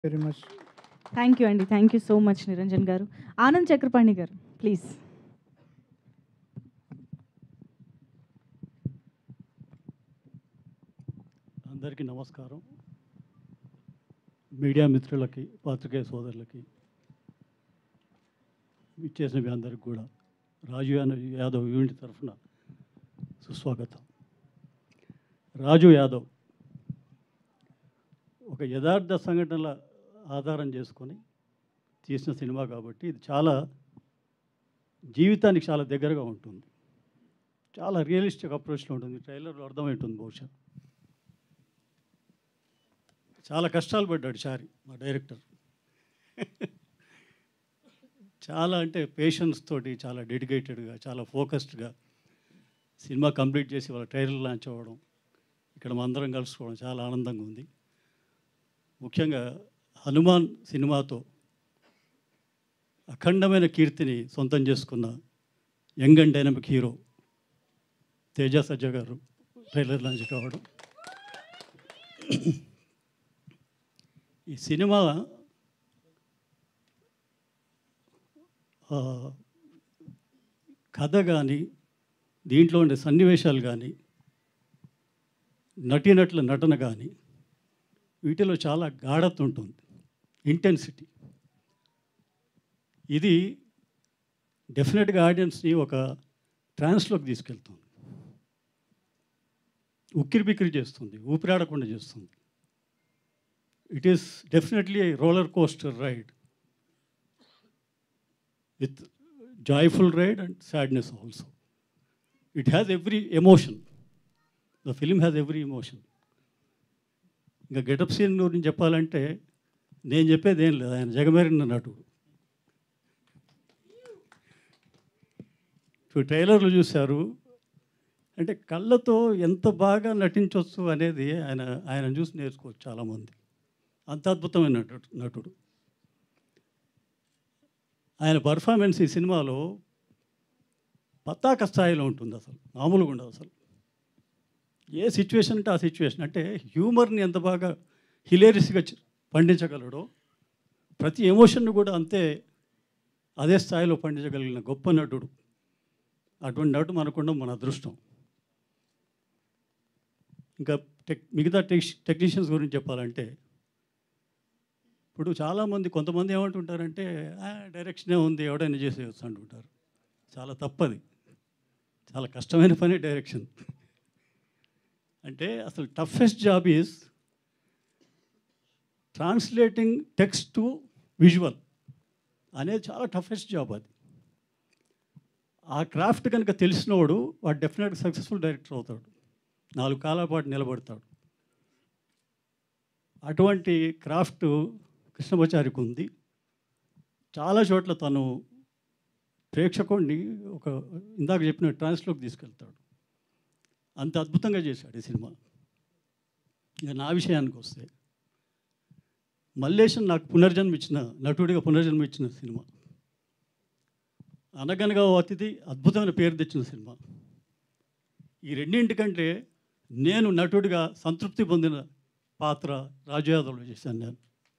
very much thank you అండి thank you so much Niranjan గారు ఆనంద్ చక్రపాణి గారు ప్లీజ్ అందరికీ నమస్కారం మీడియా మిత్రులకి పాత్రికేయ సోదరులకి ఇచ్చేసిన మీ అందరికి కూడా రాజు యాదవ్ యాదవ్ యూనిట్ తరఫున సుస్వాగతం రాజు యాదవ్ ఒక యథార్థ సంఘటనల ఆధారం చేసుకొని తీసిన సినిమా కాబట్టి ఇది చాలా జీవితానికి చాలా దగ్గరగా ఉంటుంది చాలా రియలిస్టిక్ అప్రోచ్లో ఉంటుంది ట్రైలర్లో అర్థమవుతుంది బహుశా చాలా కష్టాలు పడ్డాడు చారి మా డైరెక్టర్ చాలా అంటే పేషెన్స్ తోటి చాలా డెడికేటెడ్గా చాలా ఫోకస్డ్గా సినిమా కంప్లీట్ చేసి వాళ్ళ ట్రైలర్ లాంచ్ అవ్వడం ఇక్కడ మా అందరం కలుసుకోవడం చాలా ఆనందంగా ఉంది ముఖ్యంగా హనుమాన్ సినిమాతో అఖండమైన కీర్తిని సొంతం చేసుకున్న young and dynamic hero Teja Sajja గారు ట్రైలర్ లాంచ్ కావడం ఈ సినిమా ఆ, కథ కానీ దీంట్లో ఉండే సన్నివేశాలు కానీ నటీనటుల నటన కానీ వీటిలో చాలా గాఢత ఉంటుంది ఇంటెన్సిటీ ఇది డెఫినెట్గా ఆడియన్స్ని ఒక ట్రాన్స్లోకి తీసుకెళ్తుంది ఉక్కిరి బిక్కిరి చేస్తుంది ఊపిరాడకుండా చేస్తుంది it is definitely a roller coaster ride with joyful ride and sadness also it has every emotion the film has every emotion ఇంకా గెటప్ సీన్ గురించి చెప్పాలంటే నేను చెప్పేది ఏం లేదు ఆయన జగమేరిన నటుడు ఇప్పుడు ట్రైలర్లు చూశారు అంటే కళ్ళతో ఎంత బాగా నటించవచ్చు అనేది ఆయన ఆయన చూసి నేర్చుకోవచ్చు చాలామంది అంత అద్భుతమైన నటుడు నటుడు ఆయన పర్ఫార్మెన్స్ ఈ సినిమాలో పతాక స్థాయిలో ఉంటుంది అసలు మామూలుగా ఉండదు అసలు ఏ సిచ్యువేషన్ అంటే ఆ సిచ్యువేషన్ అంటే హ్యూమర్ని ఎంత బాగా హిలేరియస్గా పండించగలడో ప్రతి ఎమోషన్ను కూడా అంతే అదే స్థాయిలో పండించగలిగిన గొప్ప నటుడు అటువంటి నటు మనకుండా మన అదృష్టం ఇంకా టెక్ మిగతా టెక్ టెక్నీషియన్స్ గురించి చెప్పాలంటే ఇప్పుడు చాలామంది కొంతమంది ఏమంటుంటారంటే "ఆ, డైరెక్షనే ఉంది ఎవడైనా చేసేయచ్చు అంటుంటారు చాలా తప్పది చాలా కష్టమైన పని డైరెక్షన్ అంటే అసలు toughest job is translating text to visual అనేది చాలా టఫెస్ట్ జాబ్ అది ఆ క్రాఫ్ట్ కనుక తెలిసినవాడు వాడు డెఫినెట్గా సక్సెస్ఫుల్ డైరెక్టర్ అవుతాడు నాలుగు కాలాల పాటు నిలబడతాడు అటువంటి క్రాఫ్ట్ కృష్ణమాచారికి ఉంది చాలా చోట్ల తను ప్రేక్షకుడిని ఒక ఇందాక చెప్పిన ట్రాన్స్లోకి తీసుకెళ్తాడు అంత అద్భుతంగా చేశాడు ఈ సినిమా ఇక నా విషయానికి వస్తే మల్లేశం నాకు పునర్జన్మ ఇచ్చిన నటుడిగా పునర్జన్మ ఇచ్చిన సినిమా అనగనగా ఓ అతిథి అద్భుతమైన పేరు తెచ్చిన సినిమా ఈ రెండింటికంటే నేను నటుడిగా సంతృప్తి పొందిన పాత్ర రాజు యాదవ్లో చేశాను నేను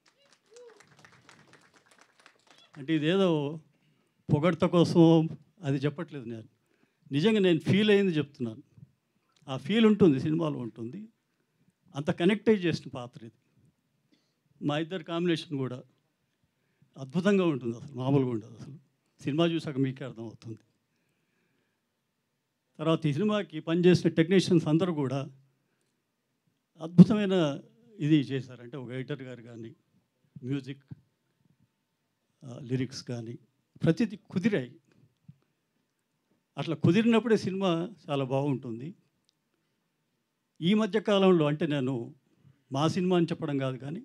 అంటే ఇదేదో పొగడ్త కోసం అది చెప్పట్లేదు నేను నిజంగా నేను ఫీల్ అయింది చెప్తున్నాను ఆ ఫీల్ ఉంటుంది సినిమాలో ఉంటుంది అంత కనెక్ట్ అయ్యి చేసిన పాత్ర ఇది మా ఇద్దరు కాంబినేషన్ కూడా అద్భుతంగా ఉంటుంది అసలు మామూలుగా ఉండదు అసలు సినిమా చూసాక మీకే అర్థమవుతుంది తర్వాత ఈ సినిమాకి పనిచేసిన టెక్నీషియన్స్ అందరూ కూడా అద్భుతమైన ఇది చేశారంటే ఒక ఎడిటర్ గారు కానీ మ్యూజిక్ లిరిక్స్ కానీ ప్రతిదీ కుదిరాయి అట్లా కుదిరినప్పుడే సినిమా చాలా బాగుంటుంది ఈ మధ్య కాలంలో అంటే నేను మా సినిమా అని చెప్పడం కాదు కానీ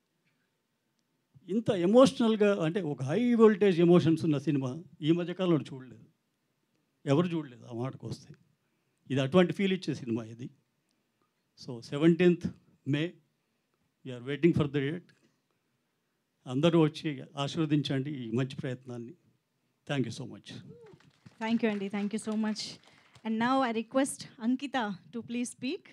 ఇంత ఎమోషనల్గా అంటే ఒక హై వోల్టేజ్ ఎమోషన్స్ ఉన్న సినిమా ఈ మధ్య కాలంలో చూడలేదు ఎవరు చూడలేదు ఆ మాటకు వస్తే ఇది అటువంటి ఫీల్ ఇచ్చే సినిమా ఇది so seventeenth May we are waiting for the date అందరూ వచ్చి ఆశీర్వదించండి ఈ మంచి ప్రయత్నాన్ని thank you so much thank you అండి thank you so much and now I request Ankita to please speak